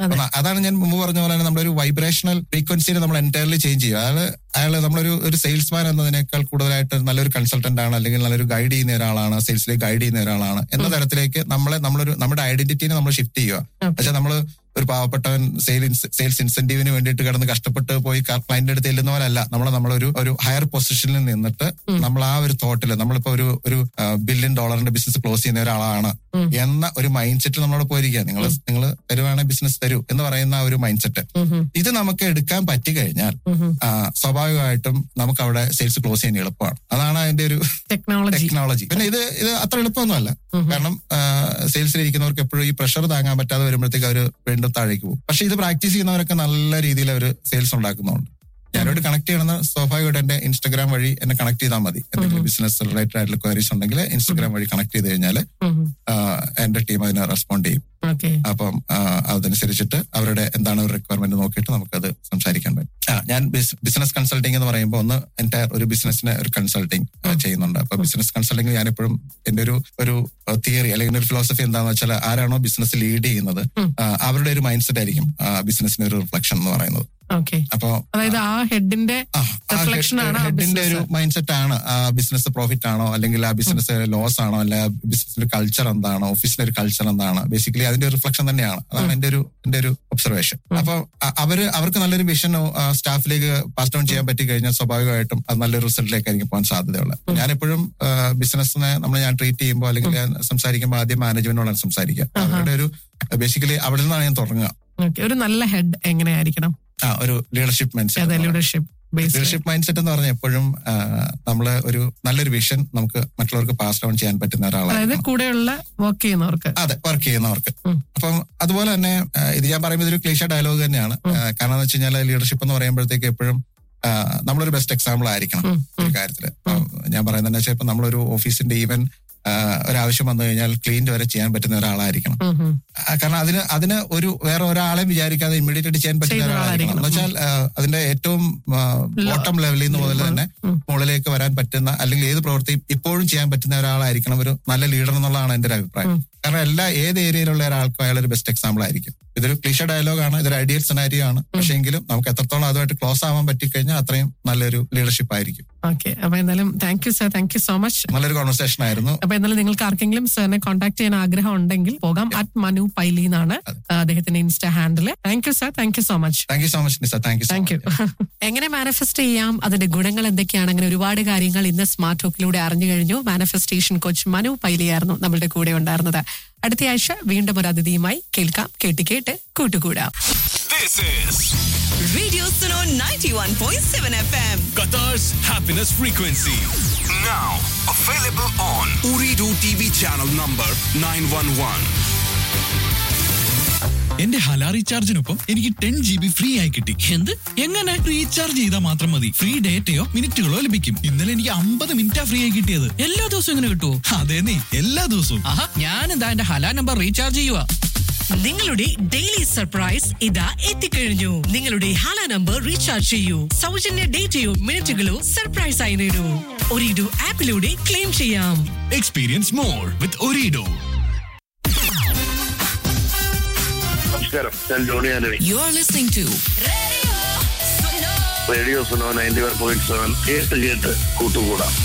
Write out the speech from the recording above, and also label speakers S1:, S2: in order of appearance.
S1: അതെ.
S2: അപ്പൊ അതാണ് ഞാൻ മുമ്പ് പറഞ്ഞ പോലെ തന്നെ നമ്മുടെ ഒരു വൈബ്രേഷണൽ ഫ്രീക്വൻസിനെ നമ്മൾ എൻറ്റയർലി ചേഞ്ച് ചെയ്യും അയാൾ അയാൾ നമ്മളൊരു ഒരു സെയിൽസ്മാൻ എന്നതിനേക്കാൾ കൂടുതലായിട്ട് നല്ലൊരു കൺസൾട്ടന്റ് ആണ് അല്ലെങ്കിൽ നല്ലൊരു ഗൈഡ് ചെയ്യുന്ന ഒരാളാണ് സെയിൽസിലേക്ക് ഗൈഡ് ചെയ്യുന്ന ഒരാളാണ് എന്ന തരത്തിലേക്ക് നമ്മളെ നമ്മളൊരു നമ്മുടെ ഐഡന്റിറ്റിനെ നമ്മൾ ഷിഫ്റ്റ് ചെയ്യുക
S1: Okay.
S2: പക്ഷെ നമ്മൾ ഒരു പാവപ്പെട്ടവൻ സെയിൽസ് സെയിൽസ് ഇൻസെന്റീവിന് വേണ്ടിയിട്ട് കിടന്ന് കഷ്ടപ്പെട്ട് പോയി ക്ലയന്റിന്റെ അടുത്ത് ചെല്ലുന്ന പോലല്ല നമ്മൾ നമ്മളൊരു ഒരു ഹയർ പൊസിഷനിൽ നിന്നിട്ട്
S1: ഉം.
S2: നമ്മൾ ആ ഒരു തോട്ടിൽ നമ്മളിപ്പോ ഒരു ഒരു ബില്യൺ ഡോളറിന്റെ ബിസിനസ് ക്ലോസ് ചെയ്യുന്ന ഒരാളാണ്
S1: ഉം.
S2: എന്ന ഒരു മൈൻഡ് സെറ്റിൽ നമ്മളോട് പോയിരിക്കുക നിങ്ങൾ നിങ്ങൾ തരുവാണെങ്കിൽ ബിസിനസ് തരൂ എന്ന് പറയുന്ന ആ ഒരു മൈൻഡ് സെറ്റ്
S1: ഉം ഉം.
S2: ഇത് നമുക്ക് എടുക്കാൻ പറ്റി കഴിഞ്ഞാൽ
S1: ഉം ഉം.
S2: ആ, സ്വാഭാവികമായിട്ടും നമുക്ക് അവിടെ സെയിൽസ് ക്ലോസ് ചെയ്യാൻ എളുപ്പമാണ് അതാണ് അതിന്റെ ഒരു
S1: ടെക്നോളജി
S2: ടെക്നോളജി പിന്നെ ഇത് ഇത് അത്ര എളുപ്പമൊന്നുമല്ല
S1: ഉം.
S2: കാരണം സെയിൽസിൽ ഇരിക്കുന്നവർക്ക് എപ്പോഴും ഈ പ്രഷർ താങ്ങാൻ പറ്റാതെ വരുമ്പോഴത്തേക്ക് അവർ വീണ്ടും താഴേക്ക് പോകും പക്ഷെ ഇത് പ്രാക്ടീസ് ചെയ്യുന്നവരൊക്കെ നല്ല രീതിയിൽ അവർ സെയിൽസ് ഉണ്ടാക്കുന്നുണ്ട് ഞാനോട് കണക്ട് ചെയ്യണമെന്ന് സ്വാഭാവികമായിട്ട് എന്റെ ഇൻസ്റ്റാഗ്രാം വഴി എന്നെ കണക്ട് ചെയ്താൽ മതി എന്തെങ്കിലും ബിസിനസ് റിലേറ്റഡ് ആയിട്ടുള്ള ക്വയറീസ് ഉണ്ടെങ്കിൽ ഇൻസ്റ്റാഗ്രാം വഴി കണക്ട് ചെയ്ത് കഴിഞ്ഞാൽ എന്റെ ടീം അതിനെ റെസ്പോണ്ട് ചെയ്യും
S1: ഓക്കെ
S2: അപ്പം ആ, അതനുസരിച്ചിട്ട് അവരുടെ എന്താണ് ഒരു റിക്വയർമെന്റ് നോക്കിയിട്ട് നമുക്കത് സംസാരിക്കാൻ പറ്റും ആ ഞാൻ ബിസിനസ് കൺസൾട്ടിംഗ് എന്ന് പറയുമ്പോൾ ഒന്ന് എന്റെ ഒരു ബിസിനസിനെ ഒരു കൺസൾട്ടിങ് ചെയ്യുന്നുണ്ട് അപ്പൊ ബിസിനസ് കൺസൾട്ടിംഗ് ഞാൻ എപ്പോഴും എന്റെ ഒരു ഒരു തിയറി അല്ലെങ്കിൽ ഒരു ഫിലോസഫി എന്താണെന്ന് വെച്ചാൽ ആരാണോ ബിസിനസ് ലീഡ് ചെയ്യുന്നത്
S1: ഉം.
S2: ആ, അവരുടെ ഒരു മൈൻഡ് സെറ്റ് ആയിരിക്കും ബിസിനസിന്റെ ഒരു റിഫ്ലക്ഷൻ എന്ന് പറയുന്നത്
S1: ഓക്കെ
S2: അപ്പോ
S1: അതായത് ആ ഹെഡിന്റെ
S2: ആ, ആ
S1: Reflection ആണ് ആ
S2: ഹെഡിന്റെ ഒരു
S1: business.
S2: മൈൻഡ് സെറ്റ് ആണ് ആ ബിസിനസ് പ്രോഫിറ്റ് ആണോ അല്ലെങ്കിൽ ആ ബിസിനസ് ലോസ് ആണോ അല്ലെ ആ ബിസിനസിന്റെ കൾച്ചർ എന്താണ് ഓഫീസിന്റെ ഒരു കൾച്ചർ എന്താണ് ബേസിക്കലി അതിന്റെ ഒരു റിഫ്ലക്ഷൻ തന്നെയാണ് അതാണ് എന്റെ ഒരു എന്റെ ഒരു ഒബ്സർവേഷൻ അപ്പൊ അ- അവര് അവർക്ക് നല്ലൊരു വിഷൻ സ്റ്റാഫിലേക്ക് പാസ് ഡൗൺ ചെയ്യാൻ പറ്റി കഴിഞ്ഞാൽ സ്വാഭാവികമായിട്ടും അത് നല്ലൊരു റിസൾട്ടിലേക്കായിരിക്കും പോകാൻ സാധ്യതയുള്ളത് ഞാൻ എപ്പോഴും ബിസിനസ്സിനെ നമ്മൾ ഞാൻ ട്രീറ്റ് ചെയ്യുമ്പോൾ അല്ലെങ്കിൽ ഞാൻ സംസാരിക്കുമ്പോൾ ആദ്യം മാനേജ്മെന്റിനോടാണ് സംസാരിക്കുക അവരുടെ ഒരു ബേസിക്കലി അവിടെ നിന്നാണ് ഞാൻ തുടങ്ങുക
S1: ഓക്കെ ഒരു നല്ല ഹെഡ് എങ്ങനെയായിരിക്കണം
S2: ആ ഒരു ലീഡർഷിപ്പ്
S1: അതെ
S2: mind
S1: leadership base
S2: leadership mindset എന്ന് പറഞ്ഞാൽ എപ്പോഴും നമ്മൾ ഒരു നല്ലൊരു വിഷൻ നമുക്ക് മറ്റുള്ളവർക്ക് പാസ് ഡൗൺ ചെയ്യാൻ പറ്റുന്ന
S1: അതായത്
S2: ഒരാളാണ്
S1: കൂടെയുള്ള വർക്ക് ചെയ്യുന്നവർക്ക്
S2: അതെ വർക്ക് ചെയ്യുന്നവർക്ക്
S1: ഉം.
S2: അപ്പം അതുപോലെ തന്നെ ആ, ഇത് ഞാൻ പറയുമ്പോൾ ഇതൊരു ക്ലീഷ ഡയലോഗ് തന്നെയാണ് ആ, കാരണം എന്ന് വെച്ച് കഴിഞ്ഞാൽ ലീഡർഷിപ്പ് എന്ന് പറയുമ്പോഴത്തേക്ക് എപ്പോഴും ആ, നമ്മളൊരു ബെസ്റ്റ് എക്സാമ്പിൾ ആയിരിക്കണം
S1: ഉം,
S2: ഒരു
S1: ഉം.
S2: കാര്യത്തില് അപ്പം ഞാൻ പറയുന്നത് വെച്ചാൽ ഇപ്പൊ നമ്മളൊരു ഓഫീസിന്റെ ഈവൻ ഒരാവശ്യം വന്നു കഴിഞ്ഞാൽ ക്ലീൻ വരെ ചെയ്യാൻ പറ്റുന്ന ഒരാളായിരിക്കണം
S1: ഉം, ഉം.
S2: ആ, കാരണം അതിന് അതിന് ഒരു വേറെ ഒരാളെ വിചാരിക്കാതെ ഇമ്മീഡിയറ്റ് ആയിട്ട് ചെയ്യാൻ പറ്റുന്ന
S1: ചെയ്യുന്ന
S2: ഒരാളായിരിക്കണം എന്ന് വെച്ചാൽ ആ, അതിന്റെ ഏറ്റവും ബോട്ടം ലെവലിൽ നിന്ന് മുതൽ തന്നെ
S1: ഉം.
S2: മുകളിലേക്ക് വരാൻ പറ്റുന്ന അല്ലെങ്കിൽ ഏത് പ്രവൃത്തി ഇപ്പോഴും ചെയ്യാൻ പറ്റുന്ന ഒരാളായിരിക്കണം ഒരു നല്ല ലീഡർ എന്നുള്ളതാണ് എന്റെ ഒരു അഭിപ്രായം
S1: ഉം.
S2: കാരണം എല്ലാ ഏത് ഏരിയയിലുള്ള ഒരാൾക്കും അയാൾ ഒരു ബെസ്റ്റ് എക്സാമ്പിൾ ആയിരിക്കും ഇതൊരു ക്ലിഷ ഡയലോഗാണ് ഇതൊരു ഐഡിയൽ സെനാരിയോ ആണ് പക്ഷേ എങ്കിലും നമുക്ക് എത്രത്തോളം അതുമായിട്ട് ക്ലോസ് ആവാൻ പറ്റിക്കഴിഞ്ഞാൽ അത്രയും നല്ലൊരു ലീഡർഷിപ്പ് ആയിരിക്കും
S1: ഓക്കെ അപ്പൊ എന്തായാലും thank you sir thank you so much
S2: നല്ലൊരു കോൺവെർസേഷൻ ആയിരുന്നു
S1: അപ്പൊ എന്നാലും നിങ്ങൾക്ക് ആർക്കെങ്കിലും സാറിനെ കോൺടാക്ട് ചെയ്യാൻ ആഗ്രഹം ഉണ്ടെങ്കിൽ പോകാം അറ്റ് മനു പൈലി എന്നാണ് അദ്ദേഹത്തിന്റെ Insta handle thank you sir thank you so much
S2: thank you so much Nisa thank you so
S1: thank you
S2: much
S1: എങ്ങനെ മാനിഫെസ്റ്റ് ചെയ്യാം അതിന്റെ ഗുണങ്ങൾ എന്തൊക്കെയാണ് അങ്ങനെ ഒരുപാട് കാര്യങ്ങൾ ഇന്ന് സ്മാർട്ട് ടോക്കിലൂടെ അറിഞ്ഞു കഴിഞ്ഞു മാനിഫെസ്റ്റേഷൻ കോച്ച് മനു പൈലിയായിരുന്നു നമ്മളുടെ കൂടെ ഉണ്ടായിരുന്നത് അടുത്ത ആഴ്ച വീണ്ടും ഒരു അതിഥിയുമായി കേൾക്കാം കേട്ട് കേട്ട് കൂട്ടുകൂടാം
S3: This is
S4: Radio Suno 91.7 FM.
S3: Qatar's happiness frequency. Now available on Uridu TV channel number 911.
S5: എന്റെ ഹലാ റീചാർജിനൊപ്പം എനിക്ക് ടെൻ ജി ബി ഫ്രീ ആയി കിട്ടി എന്ത് എങ്ങനെ റീചാർജ് ചെയ്താൽ മാത്രം മതി ഫ്രീ ഡേറ്റയോ മിനിറ്റുകളോ ലഭിക്കും ഇന്നലെ എനിക്ക് അമ്പത് മിനിറ്റാ ഫ്രീ ആയി കിട്ടിയത് എല്ലാ ദിവസവും ഇങ്ങനെ കിട്ടുമോ അതെ നീ എല്ലാ ദിവസവും ആഹാ ഞാൻ എന്താ എന്റെ ഹലാ നമ്പർ റീചാർജ് ചെയ്യുക
S4: നിങ്ങളുടെ ഡെയിലി സർപ്രൈസ് ഇതാ എത്തിക്കഴിഞ്ഞു നിങ്ങളുടെ ഹാല നമ്പർ റീചാർജ് ചെയ്യൂ സൗജന്യ ഡേറ്റയോ മിനിറ്റുകളോ സർപ്രൈസ് ആയി നേടൂ ഒരിഡു ആപ്പിലൂടെ ക്ലെയിം ചെയ്യാം
S5: എക്സ്പീരിയൻസ് മോർ വിത്ത് ഒരീഡോ
S6: നമസ്കാരം ഞാൻ Johny Antony
S4: you are listening to
S6: radio Suno ninety one point seven കേട്ട് കേട്ട് കൂട്ടുകൂടാം